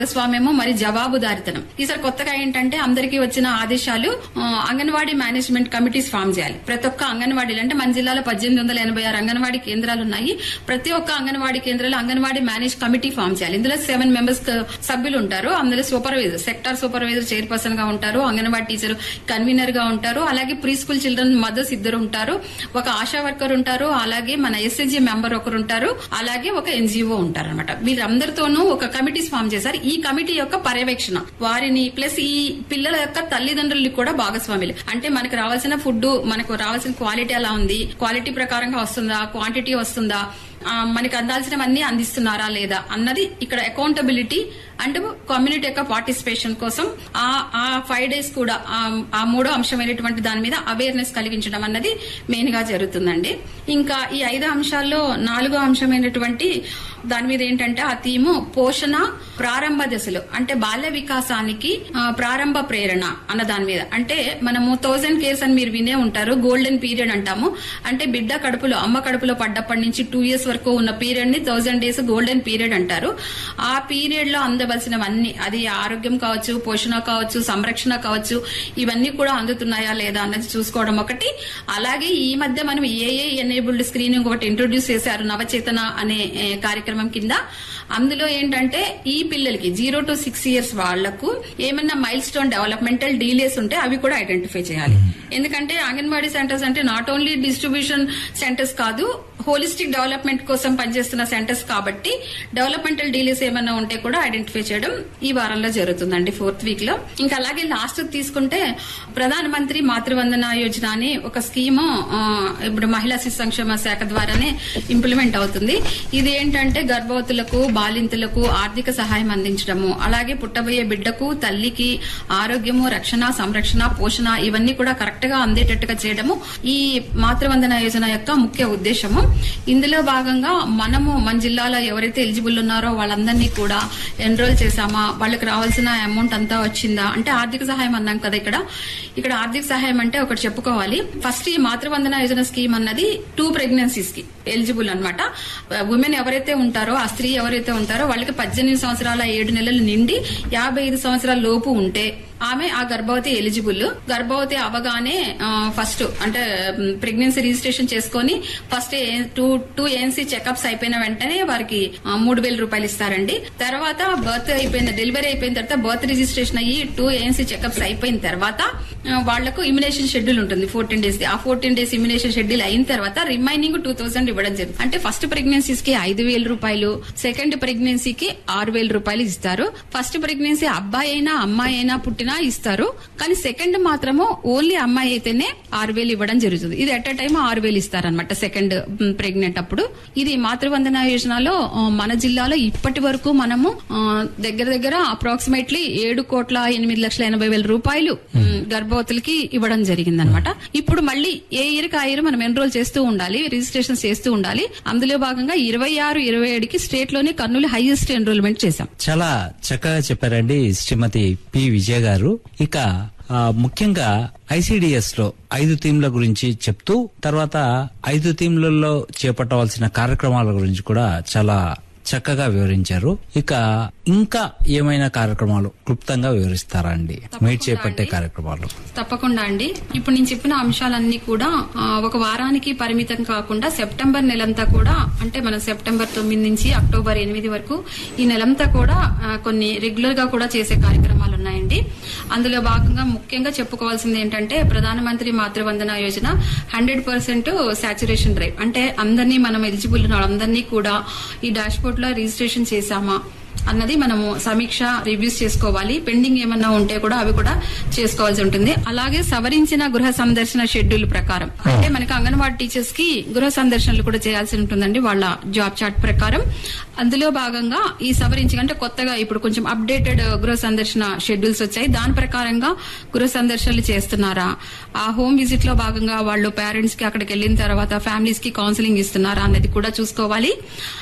స్వామ్యము మరి జవాబుదారితనం ఈసారి కొత్తగా ఏంటంటే అందరికీ వచ్చిన ఆదేశాలు ఆ, అంగన్వాడీ మేనేజ్మెంట్ కమిటీస్ ఫామ్ చేయాలి ప్రతి ఒక్క అంగన్వాడీలు అంటే మన జిల్లాలో పద్దెనిమిది వందల ఎనభై ఆరు అంగన్వాడీ కేంద్రాలు ఉన్నాయి ప్రతి ఒక్క అంగన్వాడీ కేంద్రాలు అంగన్వాడీ మేనేజ్ కమిటీ ఫామ్ చేయాలి ఇందులో సెవెన్ మెంబర్స్ సభ్యులు ఉంటారు అందులో సూపర్వైజర్ సెక్టార్ సూపర్వైజర్ చైర్పర్సన్ గా ఉంటారు అంగన్వాడీ టీచర్ కన్వీనర్ గా ఉంటారు అలాగే ప్రీ స్కూల్ చిల్డ్రన్ మదర్స్ ఇద్దరు ఉంటారు ఒక ఆశా వర్కర్ ఉంటారు అలాగే మన ఎస్ఎస్జి మెంబర్ ఒకరు ఉంటారు అలాగే ఒక ఎన్జిఓ ఉంటారు అనమాట వీరందరితోనూ ఒక కమిటీస్ ఫామ్ చేశారు ఈ కమిటీ యొక్క పర్యవేక్షణ వారిని ప్లస్ ఈ పిల్లల యొక్క తల్లిదండ్రులకి కూడా భాగస్వాములు అంటే మనకు రావాల్సిన ఫుడ్ మనకు రావాల్సిన క్వాలిటీ ఎలా ఉంది క్వాలిటీ ప్రకారంగా వస్తుందా క్వాంటిటీ వస్తుందా ఆ, మనకి అందాల్సినవన్నీ అందిస్తున్నారా లేదా అన్నది ఇక్కడ అకౌంటబిలిటీ అండ్ కమ్యూనిటీ యొక్క పార్టిసిపేషన్ కోసం ఆ ఆ ఫైవ్ డేస్ కూడా ఆ- ఆ మూడో అంశమైనటువంటి దాని మీద అవేర్నెస్ కలిగించడం అన్నది మెయిన్ గా జరుగుతుందండి ఇంకా ఈ ఐదు అంశాల్లో నాలుగో అంశమైనటువంటి దాని మీద ఏంటంటే ఆ థీము పోషణ ప్రారంభ దశలో అంటే బాల్య వికాసానికి ఆ, ప్రారంభ ప్రేరణ అన్న దాని మీద అంటే మనము థౌజండ్ కేర్స్ అని మీరు వినే ఉంటారు గోల్డెన్ పీరియడ్ అంటాము అంటే బిడ్డ కడుపులో అమ్మ కడుపులో పడ్డప్పటి నుంచి టూ ఇయర్స్ వరకు ఉన్న పీరియడ్ ని థౌజండ్ డేస్ గోల్డెన్ పీరియడ్ అంటారు ఆ పీరియడ్ లో అందవలసినవన్నీ అది ఆరోగ్యం కావచ్చు పోషణ కావచ్చు సంరక్షణ కావచ్చు ఇవన్నీ కూడా అందుతున్నాయా లేదా అన్నది చూసుకోవడం ఒకటి అలాగే ఈ మధ్య మనం ఏఏ ఎనేబుల్డ్ స్క్రీనింగ్ ఒకటి ఇంట్రొడ్యూస్ చేశారు నవచేతన అనే ఏ, కార్యక్రమం కింద అందులో ఏంటంటే ఈ పిల్లలకి జీరో టు సిక్స్ ఇయర్స్ వాళ్లకు ఏమన్నా మైల్ స్టోన్ డెవలప్మెంటల్ డీలేస్ ఉంటే అవి కూడా ఐడెంటిఫై చేయాలి ఎందుకంటే అంగన్వాడీ సెంటర్స్ అంటే నాట్ ఓన్లీ డిస్ట్రిబ్యూషన్ సెంటర్స్ కాదు హోలిస్టిక్ డెవలప్మెంట్ కోసం పనిచేస్తున్న సెంటర్స్ కాబట్టి డెవలప్మెంటల్ డీలేస్ ఏమన్నా ఉంటే కూడా ఐడెంటిఫై చేయడం ఈ వారంలో జరుగుతుందండి ఫోర్త్ వీక్ లో ఇంకా అలాగే లాస్ట్ తీసుకుంటే ప్రధాన మంత్రి మాతృవందన యోజన అని ఒక స్కీమ్ ఇప్పుడు మహిళా శిశు సంక్షేమ శాఖ ద్వారానే ఇంప్లిమెంట్ అవుతుంది ఇది ఏంటంటే గర్భవతులకు బాలింతలకు ఆర్థిక సహాయం అందించడము అలాగే పుట్టబోయే బిడ్డకు తల్లికి ఆరోగ్యము రక్షణ సంరక్షణ పోషణ ఇవన్నీ కూడా కరెక్ట్ గా అందేటట్టుగా చేయడము ఈ మాతృవందన యోజన యొక్క ముఖ్య ఉద్దేశము ఇందులో భాగంగా మనము మన జిల్లాలో ఎవరైతే ఎలిజిబుల్ ఉన్నారో వాళ్ళందరినీ కూడా ఎన్రోల్ చేశామా వాళ్ళకి రావాల్సిన అమౌంట్ అంతా వచ్చిందా అంటే ఆర్థిక సహాయం అన్నాం కదా ఇక్కడ ఇక్కడ ఆర్థిక సహాయం అంటే ఒకటి చెప్పుకోవాలి ఫస్ట్ ఈ మాతృవందన యోజన స్కీమ్ అన్నది టూ ప్రెగ్నెన్సీస్ కి ఎలిజిబుల్ అనమాట ఉమెన్ ఎవరైతే ఉంటారో ఆ స్త్రీ ఎవరైతే ఉంటారో వాళ్ళకి పద్దెనిమిది సంవత్సరాల ఏడు నెలలు నిండి యాభై ఐదు సంవత్సరాల లోపు ఉంటే ఆమె ఆ గర్భవతి ఎలిజిబుల్ గర్భవతి అవగానే ఫస్ట్ అంటే ప్రెగ్నెన్సీ రిజిస్ట్రేషన్ చేసుకొని first two two ANC checkups అయిపోయిన వెంటనే వారికి ఆ, మూడు వేల రూపాయలు ఇస్తారండి తర్వాత బర్త్ అయిపోయిన డెలివరీ అయిపోయిన తర్వాత బర్త్ రిజిస్ట్రేషన్ అయ్యి టూ ఏఎన్సీ చెకప్స్ అయిపోయిన తర్వాత ఆ, వాళ్లకు ఇమ్యునేషన్ షెడ్యూల్ ఉంటుంది ఫోర్టీన్ డేస్ ఆ ఫోర్టీన్ డేస్ ఇమ్యునేషన్ షెడ్యూల్ అయిన తర్వాత రిమైనింగ్ టూ థౌసండ్ ఇవ్వడం జరుగుతుంది అంటే ఫస్ట్ ప్రెగ్నెన్సీస్ కి ఐదు వేల రూపాయలు సెకండ్ ప్రెగ్నెన్సీకి ఆరు వేల రూపాయలు ఇస్తారు ఫస్ట్ ప్రెగ్నెన్సీ అబ్బాయి అయినా అమ్మాయి అయినా పుట్టినా ఇస్తారు కానీ సెకండ్ మాత్రము ఓన్లీ అమ్మాయి అయితేనే ఆరు వేలు ఇవ్వడం జరుగుతుంది ఇది ఎట్ అ టైం ఆరు వేలు ఇస్తారనమాట సెకండ్ ప్రెగ్నెంట్ అప్పుడు ఇది మాతృవందన యోజనలో ఆ, మన జిల్లాలో ఇప్పటి వరకు మనము ఆ, దగ్గర దగ్గర అప్రాక్సిమేట్లీ ఏడు కోట్ల ఎనిమిది లక్షల ఎనభై వేల రూపాయలు ఉమ్, గర్భవతులకి ఇవ్వడం జరిగిందనమాట ఇప్పుడు మళ్ళీ ఏ ఇయర్ కి ఆ ఇయర్ మనం ఎన్రోల్ చేస్తూ ఉండాలి రిజిస్ట్రేషన్ చేస్తూ ఉండాలి అందులో భాగంగా ఇరవై ఆరు ఇరవై ఏడుకి స్టేట్ లోనే కర్నూలు హైయెస్ట్ ఎన్రోల్మెంట్ చేశాం చాలా చక్కగా చెప్పారండి శ్రీమతి పి విజయ గారు ఇక ఆ, ముఖ్యంగా ఐసిడిఎస్ లో ఐదు థీమ్ల గురించి చెప్తూ తర్వాత ఐదు థీమ్లలో చేపట్టవలసిన కార్యక్రమాల గురించి కూడా చాలా చక్కగా వివరించారు ఇక ఇంకా ఏమైనా కార్యక్రమాలు క్లుప్తంగా వివరిస్తారా అండి మీరు చేపట్టే కార్యక్రమాలు తప్పకుండా అండి ఇప్పుడు నేను చెప్పిన అంశాలన్నీ కూడా ఆ, ఒక వారానికి పరిమితం కాకుండా సెప్టెంబర్ నెలంతా కూడా అంటే మనం సెప్టెంబర్ తొమ్మిది నుంచి అక్టోబర్ ఎనిమిది వరకు ఈ నెలంతా కూడా ఆ, కొన్ని రెగ్యులర్ గా కూడా చేసే కార్యక్రమాలు ఉన్నాయండి అందులో భాగంగా ముఖ్యంగా చెప్పుకోవాల్సింది ఏంటంటే Pradhanmantri Matruvandana Yojana hundred percent saturation drive అంటే అందరినీ మనం ఎలిజిబుల్ ఉన్న వాళ్ళందరినీ కూడా ఈ డాష్ బోర్డ్ లో రిజిస్ట్రేషన్ చేశామా అన్నది మనము సమీక్ష రివ్యూస్ చేసుకోవాలి పెండింగ్ ఏమన్నా ఉంటే కూడా అవి కూడా చేసుకోవాల్సి ఉంటుంది అలాగే సవరించిన గృహ సందర్శన షెడ్యూల్ ప్రకారం అంటే మనకి అంగన్వాడీ టీచర్స్ కి గృహ సందర్శనలు కూడా చేయాల్సి ఉంటుందండి వాళ్ళ జాబ్ చార్ట్ ప్రకారం అందులో భాగంగా ఈ సవరించి అంటే కొత్తగా ఇప్పుడు కొంచెం అప్డేటెడ్ గృహ సందర్శన షెడ్యూల్స్ వచ్చాయి దాని ప్రకారంగా గృహ సందర్శనలు చేస్తున్నారా ఆ హోమ్ విజిట్ లో భాగంగా వాళ్ళు పేరెంట్స్ కి అక్కడికి వెళ్ళిన తర్వాత ఫ్యామిలీస్ కి కౌన్సిలింగ్ ఇస్తున్నారా అన్నది కూడా చూసుకోవాలి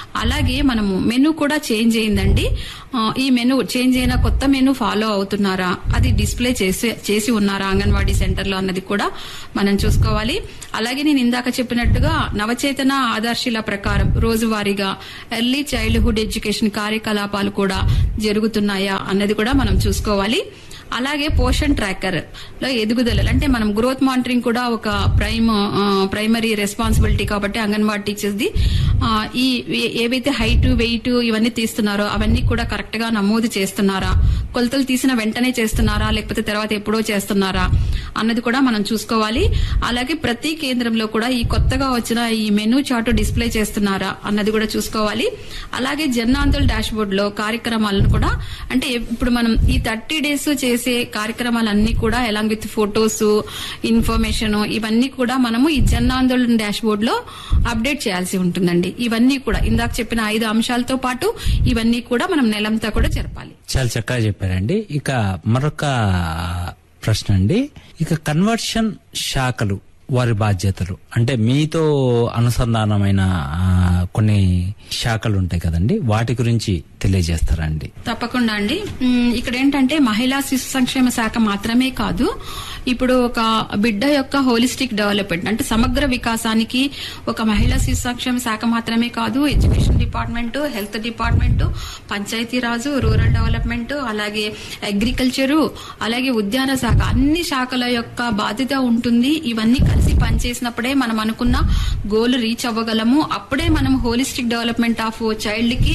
అలాగే మనము మెనూ కూడా చేంజ్ అయిందండి ఆ, ఈ మెనూ చేంజ్ అయిన కొత్త మెనూ ఫాలో అవుతున్నారా అది డిస్ప్లే చేసి చేసి ఉన్నారా అంగన్వాడీ సెంటర్ లో అన్నది కూడా మనం చూసుకోవాలి అలాగే నేను ఇందాక చెప్పినట్టుగా నవచేతన ఆదర్శిల ప్రకారం రోజువారీగా ఎర్లీ చైల్డ్హుడ్ ఎడ్యుకేషన్ కార్యకలాపాలు కూడా జరుగుతున్నాయా అన్నది కూడా మనం చూసుకోవాలి అలాగే పోషన్ ట్రాకర్ లో ఎదుగుదలలు అంటే మనం గ్రోత్ మానిటరింగ్ కూడా ఒక ప్రైమ్ ఆ, ప్రైమరీ రెస్పాన్సిబిలిటీ కాబట్టి అంగన్వాడీ టీచర్స్ ది ఆ, ఈ ఏ- ఏవైతే హైట్ వెయిట్ ఇవన్నీ తీస్తున్నారో అవన్నీ కూడా కరెక్ట్ గా నమోదు చేస్తున్నారా కొలతలు తీసిన వెంటనే చేస్తున్నారా లేకపోతే తర్వాత ఎప్పుడో చేస్తున్నారా అన్నది కూడా మనం చూసుకోవాలి అలాగే ప్రతి కేంద్రంలో కూడా ఈ కొత్తగా వచ్చిన ఈ మెనూ చార్ట్ డిస్ప్లే చేస్తున్నారా అన్నది కూడా చూసుకోవాలి అలాగే జన్నాంతుల్ డాష్ బోర్డ్ లో కార్యక్రమాలను కూడా అంటే ఇప్పుడు మనం ఈ థర్టీ డేస్ చేసే కార్యక్రమాలన్నీ కూడా ఎలాంగ్ విత్ ఫొటోస్ ఇన్ఫర్మేషన్ ఇవన్నీ కూడా మనము ఈ జన్ ఆందోళన్ డాష్ బోర్డ్ లో అప్డేట్ చేయాల్సి ఉంటుందండి ఇవన్నీ కూడా ఇందాక చెప్పిన ఐదు అంశాలతో పాటు ఇవన్నీ కూడా మనం నెలంతా కూడా జరపాలి చాలా చక్కగా చెప్పారండి ఇక మరొక ప్రశ్న అండి ఇక కన్వర్షన్ శాఖలు వారి బాధ్యతలు అంటే మీతో అనుసంధానమైన ఆ, కొన్ని శాఖలు ఉంటాయి కదండి వాటి గురించి తెలియజేస్తారండి తప్పకుండా అండి మ్, ఇక్కడ ఏంటంటే మహిళా శిశు సంక్షేమ శాఖ మాత్రమే కాదు ఇప్పుడు ఒక బిడ్డ యొక్క హోలిస్టిక్ డెవలప్మెంట్ అంటే సమగ్ర వికాసానికి ఒక మహిళా శిశు సంక్షేమ శాఖ మాత్రమే కాదు education department health department Panchayati Raj rural development అలాగే అగ్రికల్చరు అలాగే ఉద్యాన శాఖ అన్ని శాఖల యొక్క బాధ్యత ఉంటుంది ఇవన్నీ కలిసి పనిచేసినప్పుడే మనం అనుకున్న గోల్ రీచ్ అవ్వగలము అప్పుడే మనం హోలిస్టిక్ డెవలప్మెంట్ ఆఫ్ చైల్డ్ కి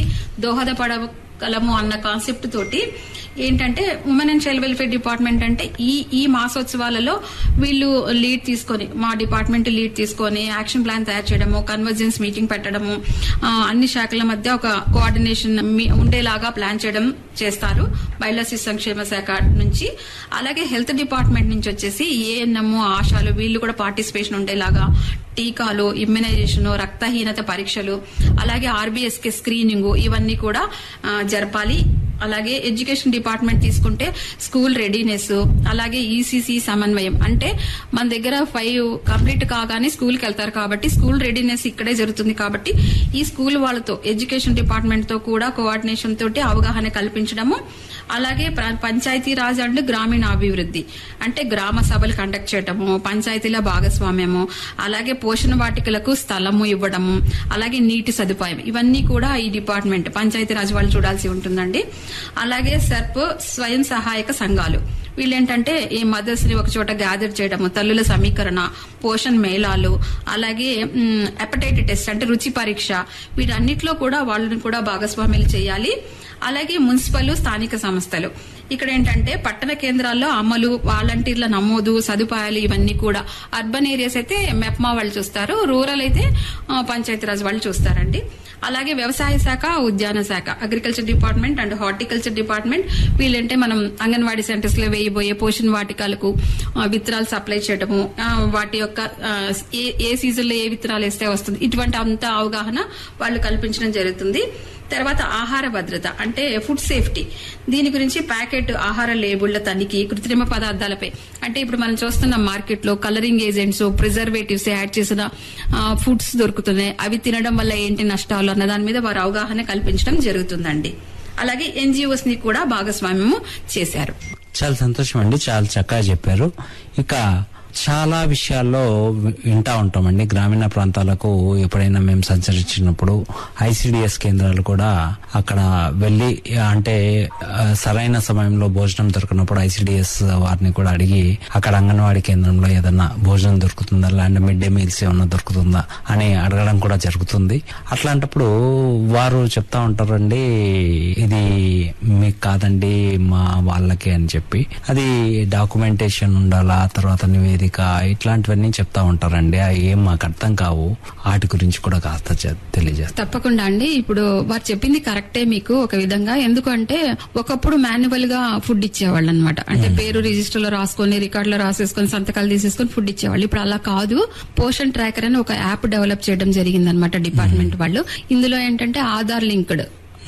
దోహదపడగలము అన్న కాన్సెప్ట్ తోటి ఏంటంటే women and child welfare department అంటే ఈ ఈ మాసోత్సవాలలో వీళ్ళు లీడ్ తీసుకొని మా డిపార్ట్మెంట్ లీడ్ తీసుకొని యాక్షన్ ప్లాన్ తయారు చేయడము కన్వర్జెన్స్ మీటింగ్ పెట్టడము ఆ, అన్ని శాఖల మధ్య ఒక కోఆర్డినేషన్ మీ- ఉండేలాగా ప్లాన్ చేయడం చేస్తారు మహిళా శిశు సంక్షేమ శాఖ నుంచి అలాగే హెల్త్ డిపార్ట్మెంట్ నుంచి వచ్చేసి ఏఎన్ఎం ఆశాలు వీళ్ళు కూడా పార్టిసిపేషన్ ఉండేలాగా టీకాలు ఇమ్యునైజేషన్ రక్తహీనత పరీక్షలు అలాగే ఆర్బీఎస్కే స్క్రీనింగ్ ఇవన్నీ కూడా ఆ, జరపాలి అలాగే ఎడ్యుకేషన్ డిపార్ట్మెంట్ తీసుకుంటే స్కూల్ రెడీనెస్ అలాగే ఈసీసీ సమన్వయం అంటే మన దగ్గర ఫైవ్ కంప్లీట్ కాగానే స్కూల్ కి వెళ్తారు కాబట్టి స్కూల్ రెడీనెస్ ఇక్కడే జరుగుతుంది కాబట్టి ఈ స్కూల్ వాళ్ళతో ఎడ్యుకేషన్ డిపార్ట్మెంట్ తో కూడా కోఆర్డినేషన్ తోటి అవగాహన కల్పించడము అలాగే ప్ర- పంచాయతీ రాజ్ అండ్ గ్రామీణ అభివృద్ధి అంటే గ్రామ సభలు కండక్ట్ చేయటము పంచాయతీల భాగస్వామ్యము అలాగే పోషణ వాటికలకు స్థలము ఇవ్వడము అలాగే నీటి సదుపాయం ఇవన్నీ కూడా ఈ డిపార్ట్మెంట్ పంచాయతీ రాజ్ వాళ్ళు చూడాల్సి ఉంటుందండి అలాగే సర్ప్ స్వయం సహాయక సంఘాలు వీళ్ళేంటంటే ఈ మదర్స్ ని ఒక చోట గ్యాదర్ చేయడము తల్లుల సమీకరణ పోషణ్ మేళాలు అలాగే హెపటైటిస్ టెస్ట్ అంటే రుచి పరీక్ష వీటన్నిటిలో కూడా వాళ్ళని కూడా భాగస్వామ్యాలు చేయాలి అలాగే మున్సిపల్ స్థానిక సంస్థలు ఇక్కడ ఏంటంటే పట్టణ కేంద్రాల్లో అమలు వాలంటీర్ల నమోదు సదుపాయాలు ఇవన్నీ కూడా అర్బన్ ఏరియాస్ అయితే మెప్మా వాళ్ళు చూస్తారు రూరల్ అయితే ఆ, పంచాయతీరాజ్ వాళ్ళు చూస్తారండి అలాగే వ్యవసాయ శాఖ ఉద్యాన శాఖ agriculture department and horticulture department వీళ్ళంటే మనం అంగన్వాడీ సెంటర్స్ లో వేయబోయే పోషణ వాటికలకు ఆ, విత్తనాలు సప్లై చేయడము ఆ, వాటి యొక్క ఆ, ఏ ఏ సీజన్ లో ఏ విత్తనాలు వేస్తే వస్తుంది ఇటువంటి అంత అవగాహన వాళ్ళు కల్పించడం జరుగుతుంది తర్వాత ఆహార భద్రత అంటే ఫుడ్ సేఫ్టీ దీని గురించి ప్యాకెట్ ఆహార లేబుళ్ల తనిఖీ కృత్రిమ పదార్థాలపై అంటే ఇప్పుడు మనం చూస్తున్న మార్కెట్ లో కలరింగ్ ఏజెంట్స్ ప్రిజర్వేటివ్స్ యాడ్ చేసిన ఫుడ్స్ దొరుకుతున్నాయి అవి తినడం వల్ల ఏంటి నష్టాలు అన్న దాని మీద వారు అవగాహన కల్పించడం జరుగుతుందండి అలాగే ఎన్జిఓస్ ని కూడా భాగస్వామ్యము చేశారు చాలా సంతోషం అండి చాలా చక్కగా చెప్పారు ఇక చాలా విషయాల్లో వి- వింటా ఉంటామండి గ్రామీణ ప్రాంతాలకు ఎప్పుడైనా మేము సంచరించినప్పుడు ఐసిడిఎస్ కేంద్రాలు కూడా అక్కడ వెళ్ళి అంటే ఆ, సరైన సమయంలో భోజనం దొరికినప్పుడు ఐసిడిఎస్ వారిని కూడా అడిగి అక్కడ అంగన్వాడీ కేంద్రంలో ఏదన్నా భోజనం దొరుకుతుందా లేదంటే మిడ్ డే మీల్స్ ఏమన్నా దొరుకుతుందా అని అడగడం కూడా జరుగుతుంది అట్లాంటప్పుడు వారు చెప్తా ఉంటారండి ఇది మీకు కాదండి మా వాళ్ళకి అని చెప్పి అది డాక్యుమెంటేషన్ ఉండాలా తర్వాత నివేదిక ఇట్లాంటివన్నీ చెప్తా ఉంటారండి అవి ఏం మాకు అర్థం కావు వాటి గురించి కూడా కాస్త చె- తెలియజేస్తారు తప్పకుండా అండి ఇప్పుడు వారు చెప్పింది కరెక్టే మీకు ఒక విధంగా ఎందుకంటే ఒకప్పుడు మాన్యువల్ గా ఫుడ్ ఇచ్చేవాళ్ళు అనమాట అంటే పేరు రిజిస్టర్ లో రాసుకొని రికార్డ్ లో రాసేసుకొని సంతకాలు తీసేసుకొని ఫుడ్ ఇచ్చేవాళ్ళు ఇప్పుడు అలా కాదు పోషన్ ట్రాకర్ అని ఒక యాప్ డెవలప్ చేయడం జరిగింది అనమాట డిపార్ట్మెంట్ వాళ్ళు ఇందులో ఏంటంటే ఆధార్ లింక్డ్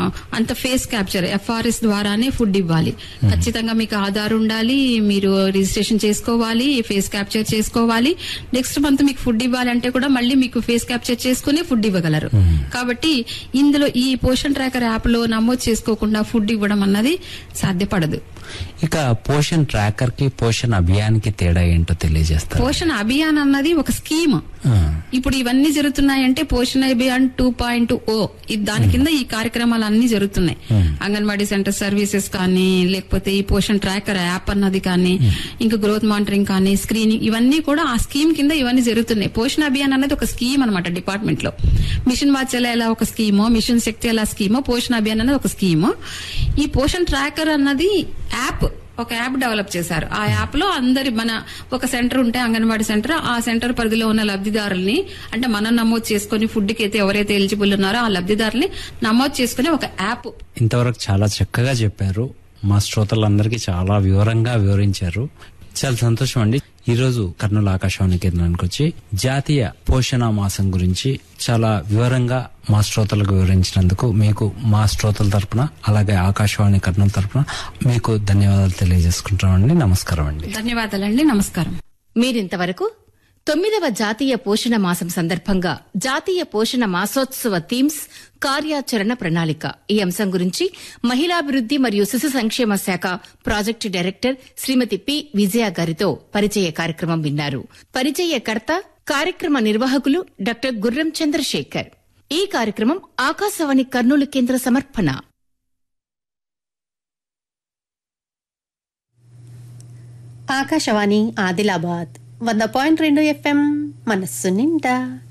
అంత ఫేస్ క్యాప్చర్ ఎఫ్ఆర్ఎస్ ద్వారానే ఫుడ్ ఇవ్వాలి ఖచ్చితంగా మీకు ఆధార్ ఉండాలి మీరు రిజిస్ట్రేషన్ చేసుకోవాలి ఫేస్ క్యాప్చర్ చేసుకోవాలి నెక్స్ట్ మంత్ మీకు ఫుడ్ ఇవ్వాలంటే కూడా మళ్ళీ మీకు ఫేస్ క్యాప్చర్ చేసుకుని ఫుడ్ ఇవ్వగలరు కాబట్టి ఇందులో ఈ పోషన్ ట్రాకర్ యాప్ లో నమోదు చేసుకోకుండా ఫుడ్ ఇవ్వడం అన్నది సాధ్యపడదు ఇక పోషన్ ట్రాకర్ కి పోషన్ అభియాన్ కి తేడా ఏంటో తెలియజేస్తారు పోషణ అభియాన్ అన్నది ఒక స్కీమ్ ఇప్పుడు ఇవన్నీ జరుగుతున్నాయంటే పోషణ అభియాన్ టూ పాయింట్ ఓ దాని కింద ఈ కార్యక్రమాలు అన్ని జరుగుతున్నాయి అంగన్వాడీ సెంటర్ సర్వీసెస్ కానీ లేకపోతే ఈ పోషణ ట్రాకర్ యాప్ అన్నది కానీ ఇంకా గ్రోత్ మానిటరింగ్ కానీ స్క్రీనింగ్ ఇవన్నీ కూడా ఆ స్కీమ్ కింద ఇవన్నీ జరుగుతున్నాయి పోషణ అభియాన్ అనేది ఒక స్కీమ్ అనమాట డిపార్ట్మెంట్ లో మిషన్ వాత్సల్య ఎలా ఒక స్కీమో మిషన్ శక్తి ఎలా స్కీమో పోషణ అభియాన్ అనేది ఒక స్కీమ్ ఈ పోషణ ట్రాకర్ అన్నది యాప్ ఒక యాప్ డెవలప్ చేశారు ఆ యాప్ లో అందరి మన ఒక సెంటర్ ఉంటే అంగన్వాడీ సెంటర్ ఆ సెంటర్ పరిధిలో ఉన్న లబ్ధిదారుల్ని అంటే మనం నమోదు చేసుకుని ఫుడ్ కి అయితే ఎవరైతే ఎలిజిబుల్ ఉన్నారో ఆ లబ్ధిదారుల్ని నమోదు చేసుకుని ఒక యాప్ ఇంతవరకు చాలా చక్కగా చెప్పారు మా శ్రోతలందరికీ చాలా వివరంగా వివరించారు చాలా సంతోషం అండి ఈ రోజు కర్నూలు ఆకాశవాణి కేంద్రానికి వచ్చి జాతీయ పోషణ మాసం గురించి చాలా వివరంగా మా శ్రోతలకు వివరించినందుకు మీకు మా శ్రోతల తరపున అలాగే ఆకాశవాణి కర్నూలు తరపున మీకు ధన్యవాదాలు తెలియజేసుకుంటామండి నమస్కారం అండి ధన్యవాదాలండి నమస్కారం మీరింతవరకు తొమ్మిదవ జాతీయ పోషణ మాసం సందర్భంగా జాతీయ పోషణ మాసోత్సవ థీమ్స్ కార్యాచరణ ప్రణాళిక ఈ అంశం గురించి మహిళాభివృద్ది మరియు శిశు సంక్షేమ శాఖ project director Shrimati P Vijaya గారితో పరిచయ కార్యక్రమం విన్నారు పరిచయకర్త కార్యక్రమ నిర్వాహకులు డాక్టర్ గుర్రం చంద్రశేఖర్ ఈ కార్యక్రమం ఆకాశవాణి కర్నూలు కేంద్ర సమర్పణ ఆకాశవాణి ఆదిలాబాద్ వంద పాయింట్ రెండు ఎఫ్ఎం మనస్సు నిండా